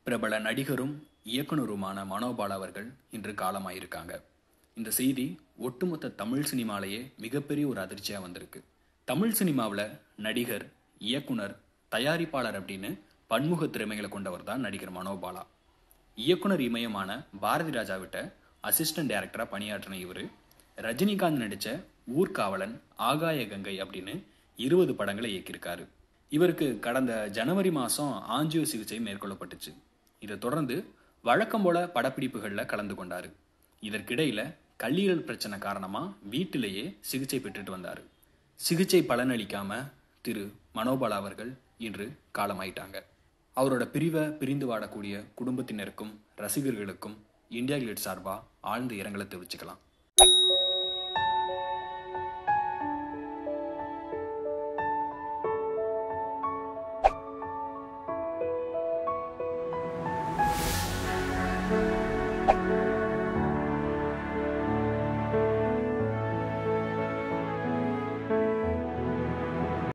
பிரபல நடிகரும் இயக்குனருமான மனோபால் அவர்கள் இன்று காலமாயிருக்காங்க இந்த செய்தி ஒட்டுமொத்த தமிழ் சினிமாலேயே மிகப்பெரிய ஒரு அதிர்ச்சியாக வந்திருக்கு தமிழ் சினிமாவில் நடிகர் இயக்குனர் தயாரிப்பாளர் அப்படின்னு பன்முக திறமைகளை கொண்டவர் தான் நடிகர் மனோபாலா இயக்குனர் இமயமான பாரதி ராஜாவிட்ட அசிஸ்டன்ட் டைரக்டரா பணியாற்றின இவர் ரஜினிகாந்த் நடித்த ஊர்காவலன் ஆகாய கங்கை அப்படின்னு இருபது படங்களை இயக்கியிருக்காரு இவருக்கு கடந்த ஜனவரி மாதம் ஆஞ்சியோ சிகிச்சை மேற்கொள்ளப்பட்டுச்சு இதை தொடர்ந்து வழக்கம் போல படப்பிடிப்புகளில் கலந்து கொண்டார் இதற்கிடையில் கல்லீரல் பிரச்சனை காரணமாக வீட்டிலேயே சிகிச்சை பெற்றுட்டு வந்தார் சிகிச்சை பலனளிக்காம திரு மனோபாலா அவர்கள் இன்று காலமாயிட்டாங்க அவரோட பிரிவை பிரிந்து வாடக்கூடிய குடும்பத்தினருக்கும் ரசிகர்களுக்கும் இந்தியா கிளிட் சார்பாக ஆழ்ந்த இரங்கலை தெரிவிச்சுக்கலாம்